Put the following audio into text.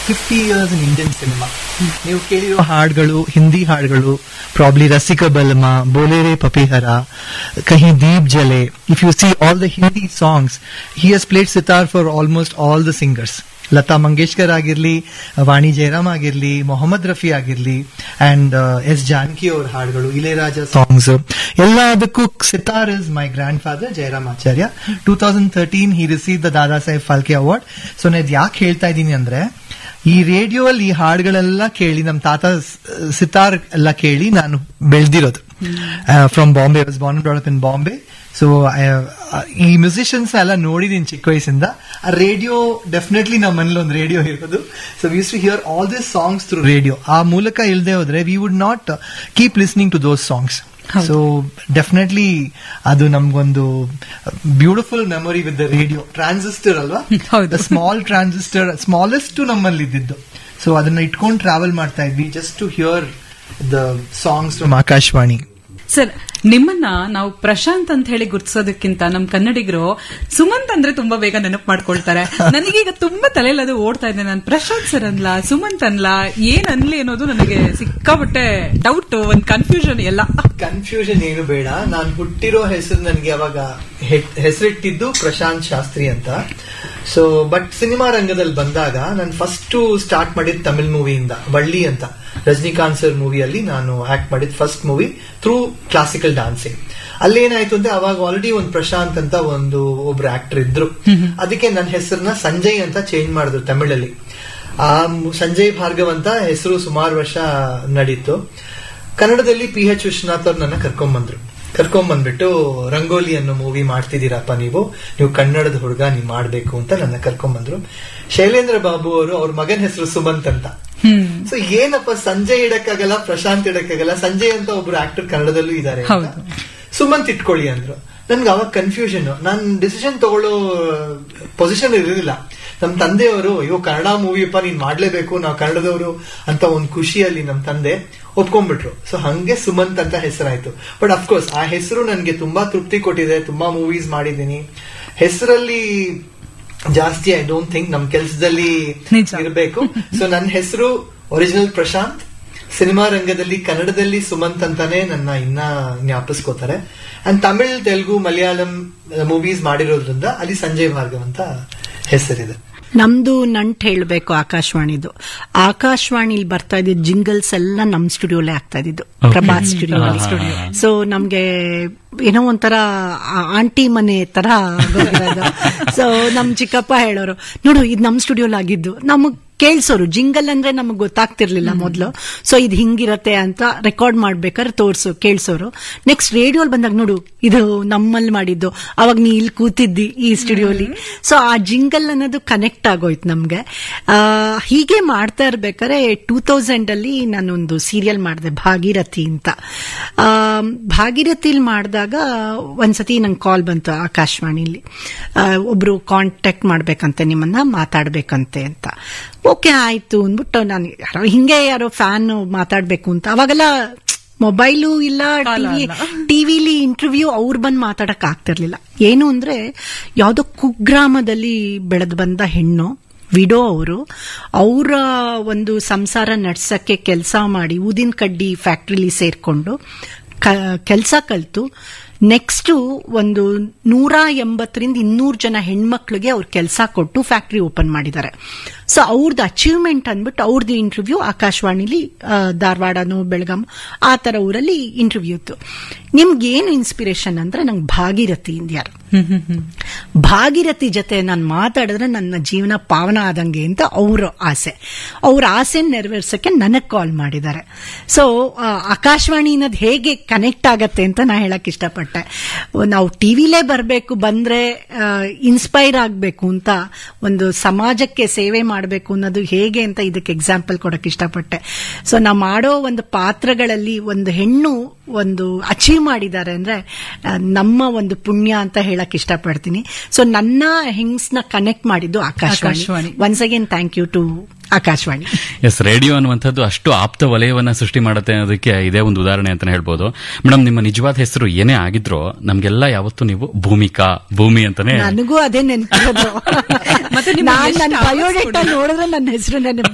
Fifty years in Indian cinema ನೀವು ಕೇಳಿರೋ ಹಾಡುಗಳು ಹಿಂದಿ ಹಾಡುಗಳು ಪ್ರಾಬ್ಲಿ ರಸಿಕ ಬಲ್ಮ ಬೋಲೇರೆ ಪಪಿಹರ ಕಹಿ ದೀಪ್ ಜಲೆ if you see all the Hindi songs he has played sitar for almost all the singers Lata Mangeshkar ಆಗಿರ್ಲಿ ವಾಣಿ ಜಯರಾಮ್ ಆಗಿರ್ಲಿ ಮೊಹಮ್ಮದ್ ರಫಿ ಆಗಿರ್ಲಿ ಅಂಡ್ ಎಸ್ ಜಾನಕಿ ಅವ್ರ ಹಾಡುಗಳು ಇಳೆರಾಜ ಸಾಂಗ್ಸ್ ಎಲ್ಲದಕ್ಕೂ sitar is my grandfather Jayaram Acharya two thousand thirteen he receive the Dada Saheb Phalke award so ನಾನು ಯಾಕೆ ಹೇಳ್ತಾ ಇದ್ದೀನಿ ಅಂದ್ರೆ ಈ ರೇಡಿಯೋ ಅಲ್ಲಿ ಈ ಹಾಡುಗಳೆಲ್ಲ ಕೇಳಿ ನಮ್ಮ ತಾತ ಸ್- ಸಿತಾರ್ ಎಲ್ಲ ಕೇಳಿ ನಾನು ಬೆಳೆದಿರೋದು from Bombay was born brought up in Bombay so ಈ ಮ್ಯೂಸಿಷಿಯನ್ಸ್ ಎಲ್ಲ ನೋಡಿದೀನಿ ಚಿಕ್ಕ ವಯಸ್ಸಿಂದ ಆ ರೇಡಿಯೋ ಡೆಫಿನೆಟ್ಲಿ ನಮ್ಮ ಮನೇಲಿ ಒಂದು ರೇಡಿಯೋ ಇರೋದು so use to hear all this songs through radio ಆ ಮೂಲಕ ಇಲ್ಲದೆ ಹೋದ್ರೆ we would not keep listening to those songs so definitely ಅದು ನಮ್ಗೊಂದು beautiful memory with the radio transistor ಅಲ್ವಾ ಹೌದು. ಸ್ಮಾಲ್ ಟ್ರಾನ್ಸಿಸ್ಟರ್ ಸ್ಮಾಲೆಸ್ಟ್ ನಮ್ಮಲ್ಲಿ ಇದ್ದಿದ್ದು ಸೊ ಅದನ್ನ ಇಟ್ಕೊಂಡು ಟ್ರಾವೆಲ್ ಮಾಡ್ತಾ ಇದ್ವಿ just to hear the songs from Akashvani sir ನಿಮ್ಮನ್ನ ನಾವು ಪ್ರಶಾಂತ್ ಅಂತ ಹೇಳಿ ಗುರ್ತಿಸೋದಕ್ಕಿಂತ ನಮ್ ಕನ್ನಡಿಗರು ಸುಮಂತ್ ಅಂದ್ರೆ ತುಂಬಾ ಬೇಗ ನೆನಪು ಮಾಡ್ಕೊಳ್ತಾರೆ ನನಗೀಗ ತುಂಬಾ ತಲೆಯಲ್ಲಿ ಅದು ಓಡ್ತಾ ಇದೆ ನಾನು ಪ್ರಶಾಂತ್ ಸರ್ ಅನ್ಲ ಸುಮಂತ್ ಅನ್ಲ ಏನ್ ಅನ್ಲಿ ಅನ್ನೋದು ನನಗೆ ಸಿಕ್ಕಾಪಟ್ಟೆ ಡೌಟ್ ಒಂದ್ ಕನ್ಫ್ಯೂಷನ್ ಎಲ್ಲ ಕನ್ಫ್ಯೂಷನ್ ಏನು ಬೇಡ ನಾನು ಹುಟ್ಟಿರೋ ಹೆಸರು ನನಗೆ ಅವಾಗ ಹೆ- ಹೆಸರಿಟ್ಟಿದ್ದು ಪ್ರಶಾಂತ್ ಶಾಸ್ತ್ರಿ ಅಂತ ಸೊ ಬಟ್ ಸಿನಿಮಾ ರಂಗದಲ್ಲಿ ಬಂದಾಗ ನಾನು ಫಸ್ಟ್ ಸ್ಟಾರ್ಟ್ ಮಾಡಿದ್ ತಮಿಳ್ ಮೂವಿಯಿಂದ ಬಳ್ಳಿ ಅಂತ ರಜನಿಕಾಂತ್ ಸರ್ ಮೂವಿಯಲ್ಲಿ ನಾನು ಆಕ್ಟ್ ಮಾಡಿದ್ first movie through classical dancing ಅಲ್ಲೇನಾಯ್ತು ಅಂದ್ರೆ ಅವಾಗ ಆಲ್ರೆಡಿ ಒಂದು ಪ್ರಶಾಂತ್ ಅಂತ ಒಂದು ಒಬ್ರು ಆಕ್ಟರ್ ಇದ್ರು ಅದಕ್ಕೆ ನನ್ನ ಹೆಸರನ್ನ ಸಂಜಯ್ ಅಂತ ಚೇಂಜ್ ಮಾಡಿದ್ರು ತಮಿಳಲ್ಲಿ ಆ ಮು- ಸಂಜಯ್ ಭಾರ್ಗವ್ ಅಂತ ಹೆಸರು ಸುಮಾರು ವರ್ಷ ನಡೀತು ಕನ್ನಡದಲ್ಲಿ ಪಿ ಎಚ್ ವಿಶ್ವನಾಥ್ ಅವ್ರು ನನ್ನ ಕರ್ಕೊಂಬಂದ್ರು ಕರ್ಕೊಂಬಂದ್ಬಿಟ್ಟು ರಂಗೋಲಿ ಅನ್ನೋ ಮೂವಿ ಮಾಡ್ತಿದ್ದೀರಪ್ಪ ನೀವು ನೀವು ಕನ್ನಡದ ಹುಡುಗ ನೀವು ಮಾಡ್ಬೇಕು ಅಂತ ನನ್ನ ಕರ್ಕೊಂಬಂದ್ರು ಶೈಲೇಂದ್ರ ಬಾಬು ಅವರು ಅವ್ರ ಮಗನ ಹೆಸರು ಸುಮಂತ್ ಅಂತ ಸೊ ಏನಪ್ಪ ಸಂಜಯ್ ಇಡಕ್ಕಾಗಲ್ಲ ಪ್ರಶಾಂತ್ ಇಡಕ್ಕಾಗಲ್ಲ ಸಂಜಯ್ ಅಂತ ಒಬ್ರು ಆಕ್ಟರ್ ಕನ್ನಡದಲ್ಲೂ ಇದ್ದಾರೆ ಅಂತ. ಹೌದು. ಸುಮಂತ್ ಇಟ್ಕೊಳ್ಳಿ ಅಂದ್ರು ನನ್ಗೆ ಅವಾಗ ಕನ್ಫ್ಯೂಷನ್ ನಾನ್ ಡಿಸಿಷನ್ ತಗೊಳ್ಳೋ ಪೊಸಿಷನ್ ಇರಲಿಲ್ಲ ನಮ್ ತಂದೆಯವರು ಅಯ್ಯೋ ಕನ್ನಡ ಮೂವಿಯಪ್ಪ ನೀನ್ ಮಾಡ್ಲೇಬೇಕು ನಾವು ಕನ್ನಡದವರು ಅಂತ ಒಂದ್ ಖುಷಿಯಲ್ಲಿ ನಮ್ ತಂದೆ ಒಪ್ಕೊಂಡ್ಬಿಟ್ರು ಸೊ ಹಂಗೆ ಸುಮಂತ್ ಅಂತ ಹೆಸರಾಯ್ತು ಬಟ್ ಅಫ್ಕೋರ್ಸ್ ಆ ಹೆಸರು ನನ್ಗೆ ತುಂಬಾ ತೃಪ್ತಿ ಕೊಟ್ಟಿದೆ ತುಂಬಾ ಮೂವೀಸ್ ಮಾಡಿದ್ದೀನಿ ಹೆಸರಲ್ಲಿ ಜಾಸ್ತಿ ಐ ಡೋಂಟ್ ಥಿಂಕ್ ನಮ್ ಕೆಲಸದಲ್ಲಿ ನಿಜ. ಇರಬೇಕು ಸೊ ನನ್ನ ಹೆಸರು ಒರಿಜಿನಲ್ ಪ್ರಶಾಂತ್ ಸಿನಿಮಾ ರಂಗದಲ್ಲಿ ಕನ್ನಡದಲ್ಲಿ ಸುಮಂತ್ ಅಂತಾನೆ ನನ್ನ ಇನ್ನ ಜ್ಞಾಪಿಸ್ಕೋತಾರೆ ಅಂಡ್ ತಮಿಳ್ ತೆಲುಗು ಮಲಯಾಳಂ ಮೂವೀಸ್ ಮಾಡಿರೋದ್ರಿಂದ ಅಲ್ಲಿ ಸಂಜಯ್ ಭಾರ್ಗವ್ ಅಂತ ಹೆಸರಿದೆ ನಮ್ದು ನಂಟ್ ಹೇಳ್ಬೇಕು ಆಕಾಶವಾಣಿದು ಆಕಾಶವಾಣಿಲಿ ಬರ್ತಾ ಇದ್ದ ಜಿಂಗಲ್ಸ್ ಎಲ್ಲ ನಮ್ ಸ್ಟುಡಿಯೋಲೆ ಆಗ್ತಾ ಇದ್ದಿದ್ದು ಪ್ರಭಾತ್ ಸ್ಟುಡಿಯೋ ಸೊ ನಮ್ಗೆ ಏನೋ ಒಂಥರ ಆ- ಆಂಟಿ ಮನೆ ತರ ಸೊ ನಮ್ ಚಿಕ್ಕಪ್ಪ ಹೇಳೋರು ನೋಡು ಇದು ನಮ್ ಸ್ಟುಡಿಯೋಲ್ ಆಗಿದ್ದು ನಮಗ್ ಕೇಳ್ಸೋರು ಜಿಂಗಲ್ ಅಂದ್ರೆ ನಮಗ್ ಗೊತ್ತಾಗ್ತಿರ್ಲಿಲ್ಲ ಮೊದ್ಲು ಸೊ ಇದು ಹಿಂಗಿರತ್ತೆ ಅಂತ ರೆಕಾರ್ಡ್ ಮಾಡ್ಬೇಕಾದ್ರೆ ತೋರ್ಸು ಕೇಳ್ಸೋರು ನೆಕ್ಸ್ಟ್ ರೇಡಿಯೋಲ್ ಬಂದಾಗ ನೋಡು ಇದು ನಮ್ಮಲ್ಲಿ ಮಾಡಿದ್ದು ಅವಾಗ ನೀ ಇಲ್ಲಿ ಕೂತಿದ್ದಿ ಈ ಸ್ಟುಡಿಯೋಲಿ ಸೊ ಆ ಜಿಂಗಲ್ ಅನ್ನೋದು ಕನೆಕ್ಟ್ ಆಗೋಯ್ತು ನಮ್ಗೆ ಆ, ಹೀಗೆ ಮಾಡ್ತಾ ಇರ್ಬೇಕಾದ್ರೆ ಟೂ ತೌಸಂಡ್ ಅಲ್ಲಿ ನಾನೊಂದು ಸೀರಿಯಲ್ ಮಾಡಿದೆ ಭಾಗೀರಥಿ ಅಂತ ಆ, ಭಾಗೀರಥಿಲ್ ಮಾಡಿದಾಗ ಒಂದ್ಸತಿ ನಂಗೆ ಕಾಲ್ ಬಂತು ಆಕಾಶವಾಣಿಲಿ ಆ, ಒಬ್ರು ಕಾಂಟ್ಯಾಕ್ಟ್ ಮಾಡ್ಬೇಕಂತೆ ನಿಮ್ಮನ್ನ ಮಾತಾಡ್ಬೇಕಂತೆ ಅಂತ ಓಕೆ ಆಯ್ತು ಅಂದ್ಬಿಟ್ಟು ನಾನು ಯಾರೋ ಹಿಂಗೆ ಯಾರೋ ಫ್ಯಾನ್ ಮಾತಾಡ್ಬೇಕು ಅಂತ ಅವಾಗೆಲ್ಲ ಮೊಬೈಲು ಇಲ್ಲ ಟಿವಿ ಟಿವಿಲಿ ಇಂಟರ್ವ್ಯೂ ಅವ್ರು ಬಂದು ಮಾತಾಡಕ್ ಆಗ್ತಿರ್ಲಿಲ್ಲ ಏನು ಅಂದ್ರೆ ಯಾವ್ದೋ ಕುಗ್ರಾಮದಲ್ಲಿ ಬೆಳೆದು ಬಂದ ಹೆಣ್ಣು ವಿಡೋ ಅವರು ಅವರ ಒಂದು ಸಂಸಾರ ನಡ್ಸಕ್ಕೆ ಕೆಲಸ ಮಾಡಿ ಊದಿನ ಕಡ್ಡಿ ಫ್ಯಾಕ್ಟ್ರಿಲಿ ಸೇರ್ಕೊಂಡು ಕೆಲಸ ಕಲ್ತು ನೆಕ್ಸ್ಟ್ ಒಂದು ನೂರ ಎಂಬತ್ತರಿಂದ ಇನ್ನೂರು ಜನ ಹೆಣ್ಮಕ್ಳಿಗೆ ಅವ್ರು ಕೆಲಸ ಕೊಟ್ಟು ಫ್ಯಾಕ್ಟ್ರಿ ಓಪನ್ ಮಾಡಿದ್ದಾರೆ ಸೊ ಅವ್ರದ್ದು ಅಚೀವ್ಮೆಂಟ್ ಅಂದ್ಬಿಟ್ಟು ಅವ್ರದ್ದು ಇಂಟರ್ವ್ಯೂ ಆಕಾಶವಾಣಿಲಿ ಆ, ಧಾರವಾಡನೋ ಬೆಳಗಾಂ ಆ ತರ ಊರಲ್ಲಿ ಇಂಟರ್ವ್ಯೂ ಇತ್ತು ನಿಮ್ಗೆ ಏನು ಇನ್ಸ್ಪಿರೇಷನ್ ಅಂದ್ರೆ ನಂಗೆ ಭಾಗೀರಥಿ ಇಂದ್ಯಾರು ಭಾಗೀರಥಿ ಜೊತೆ ನಾನು ಮಾತಾಡಿದ್ರೆ ನನ್ನ ಜೀವನ ಪಾವನ ಆದಂಗೆ ಅಂತ ಅವ್ರ ಆಸೆ ಅವ್ರ ಆಸೆ ನೆರವೇರ್ಸಕ್ಕೆ ನನಗ್ ಕಾಲ್ ಮಾಡಿದ್ದಾರೆ ಸೊ ಆಕಾಶವಾಣಿ ಅನ್ನೋದು ಹೇಗೆ ಕನೆಕ್ಟ್ ಆಗತ್ತೆ ಅಂತ ನಾ ಹೇಳಕ್ ಇಷ್ಟಪಟ್ಟೆ ನಾವು ಟಿವಿಲೇ ಬರಬೇಕು ಬಂದ್ರೆ ಇನ್ಸ್ಪೈರ್ ಆಗಬೇಕು ಅಂತ ಒಂದು ಸಮಾಜಕ್ಕೆ ಸೇವೆ ಮಾಡಬೇಕು ಅನ್ನೋದು ಹೇಗೆ ಅಂತ ಇದಕ್ಕೆ ಎಕ್ಸಾಂಪಲ್ ಕೊಡಕ್ ಇಷ್ಟಪಟ್ಟೆ ಸೊ ನಾವು ಮಾಡೋ ಒಂದು ಪಾತ್ರಗಳಲ್ಲಿ ಒಂದು ಹೆಣ್ಣು ಒಂದು ಅಚೀವ್ ಮಾಡಿದ್ದಾರೆ ಅಂದ್ರೆ ಆ, ನಮ್ಮ ಒಂದು ಪುಣ್ಯ ಅಂತ ಹೇಳಕ್ ಇಷ್ಟಪಡ್ತೀನಿ ಸೊ ನನ್ನ ಹೆಂಗ್ಸ್ನ ಕನೆಕ್ಟ್ ಮಾಡಿದ್ದು Akashvani Akashvani. Once again thank you to Akashvani ಎಸ್ ರೇಡಿಯೋ ಅನ್ನುವಂಥದ್ದು ಅಷ್ಟು ಆಪ್ತ ವಲಯವನ್ನ ಸೃಷ್ಟಿ ಮಾಡುತ್ತೆ ಅನ್ನೋದಕ್ಕೆ ಇದೇ ಒಂದು ಉದಾಹರಣೆ ಅಂತಾನೆ ಹೇಳ್ಬೋದು ಮೇಡಮ್ ನಿಮ್ಮ ನಿಜವಾದ ಹೆಸರು ಏನೇ ಆಗಿದ್ರೋ ನಮ್ಗೆಲ್ಲ ಯಾವತ್ತೂ ನೀವು ಭೂಮಿಕಾ ಭೂಮಿ ಅಂತಾನೆ ನನಗೂ ಅದೇ ನೆನಪಿರೋದು ಮತ್ತೆ ನಿಮ್ಗೆ ನಾನ್ ಎಷ್ಟು ನನ್ನ hours ಬಯೋಡೇಟಾ ಕೊಡಿ? ನೋಡಿದ್ರೆ ನನ್ನ ಹೆಸರು ನೆನಪು